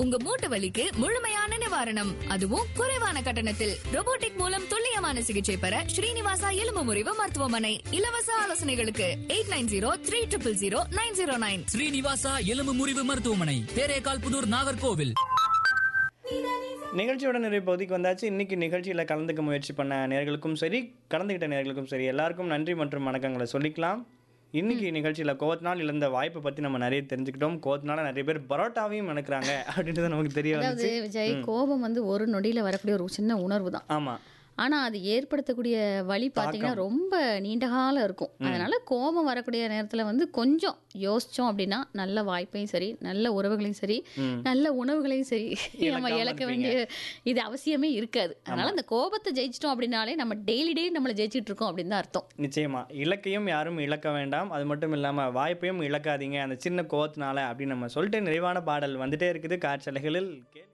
உங்க மூட்டு வலிக்கு முழுமையான நிவாரணம் அதுவும் குறைவான கட்டணத்தில் robotic மூலம் துல்லியமான சிகிச்சை பெற ஸ்ரீனிவாசா எலும்பு முறிவு மருத்துவமனை இலவச ஆலோசனைகளுக்கு eight nine zero three triple zero nine zero nine Srinivasa எலும்பு முறிவு மருத்துவமனை தேரேகால் புதூர் நாகர்கோவில் நிகழ்ச்சியோட நிறைய பகுதிக்கு வந்தாச்சு இன்னைக்கு நிகழ்ச்சியில் கலந்துக்க முயற்சி பண்ண நேர்களுக்கும் சரி கலந்துக்கிட்ட நேர்களுக்கும் சரி எல்லாருக்கும் நன்றி மற்றும் வணக்கங்களை சொல்லிக்கலாம் இன்னைக்கு நிகழ்ச்சியில் கோவத்தினால் இழந்த வாய்ப்பை பற்றி நம்ம நிறைய தெரிஞ்சுக்கிட்டோம் கோவத்தினால நிறைய பேர் பரோட்டாவையும் நினைக்கிறாங்க அப்படின்றது நமக்கு தெரிய அதாவது வந்துச்சு விஜய் கோபம் வந்து ஒரு நொடியில வரக்கூடிய ஒரு சின்ன உணர்வு தான் ஆமாம் ஆனா அது ஏற்படுத்தக்கூடிய வழி பார்த்தீங்கன்னா ரொம்ப நீண்ட காலம் இருக்கும் அதனால கோபம் வரக்கூடிய நேரத்துல வந்து கொஞ்சம் யோசிச்சோம் அப்படின்னா நல்ல வாய்ப்பையும் சரி நல்ல உறவுகளையும் சரி நல்ல உணவுகளையும் சரி நம்ம இழக்காம இழக்க வேண்டிய இது அவசியமே இருக்காது அதனால அந்த கோபத்தை ஜெயிச்சிட்டோம் அப்படின்னாலே நம்ம டெய்லி டெய்லி நம்மளை ஜெயிச்சிட்டு இருக்கோம் அப்படின்னு தான் அர்த்தம் நிச்சயமா இலக்கையும் யாரும் இழக்க வேண்டாம் அது மட்டும் இல்லாமல் வாய்ப்பையும் இழக்காதீங்க அந்த சின்ன கோவத்தினால அப்படின்னு நம்ம சொல்லிட்டு நிறைவான பாடல் வந்துட்டே இருக்குது காற்றலைகளில் கேள்வி